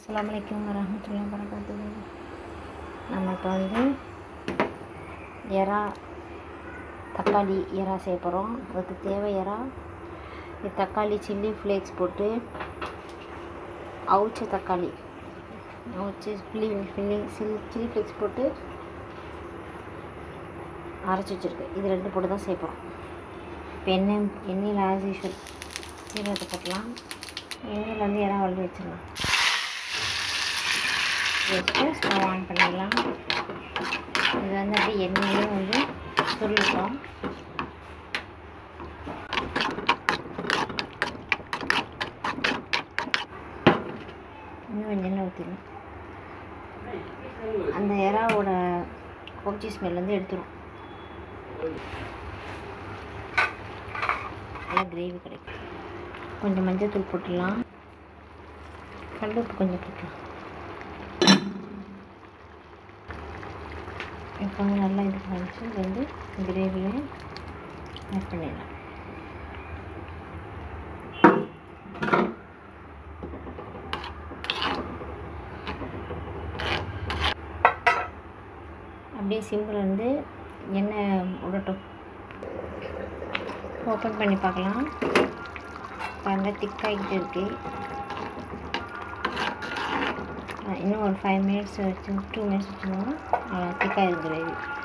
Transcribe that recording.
அஸ்ஸலாமு அலைக்கும் வரஹ்மத்துல்லாஹி வரகாத்துஹு நம்ம இப்போ வந்து எறா தக்காளி எறா செய்ய போகிறோம் அதுக்கு தேவை எறா இது தக்காளி சில்லி ஃப்ளேக்ஸ் போட்டு அவிச்ச தக்காளி அவிச்சு chilli filling chilli chilli flakes போட்டு அரைச்சி வச்சுருக்கு இது ரெண்டு போட்டு தான் செய்ய போகிறோம் இப்போ எண்ணெய் எண்ணெயில் ஆஸ் யூஷுவல் சீரகத்தை போட்டலாம் எண்ணெயில் வந்து எறா வளர்ந்து வச்சிடலாம் வச்சுட்டு ஸ்டவ் ஆன் பண்ணிடலாம் இது வந்து அப்படியே எண்ணெயிலே வந்து சுருளிட்டோம் இன்னும் கொஞ்சம் எண்ணெய் ஊற்றிடலாம் அந்த எறாவோட கொச்சி ஸ்மெல் வந்து எடுத்துரும் நல்லா கிரேவி கிடைக்கும் கொஞ்சம் மஞ்சள் தூள் போட்டுடலாம் கல் உப்பு கொஞ்சம் போட்டுக்கலாம் இப்போ வந்து நல்லா இது பண்ணிச்சு இது வந்து கிரேவியை ஆட் பண்ணிடலாம் அப்படியே சிம்பிள் வந்து எண்ணெய் விடட்டும் ஓப்பன் பண்ணி பார்க்கலாம் பாருங்கள் திக்காகிட்டு இருக்குது இன்னும் ஒரு ஃபைவ் மினிட்ஸ் வச்சு டூ மினிட்ஸ் வச்சுருந்தோம்னா திக்காக கிரேவி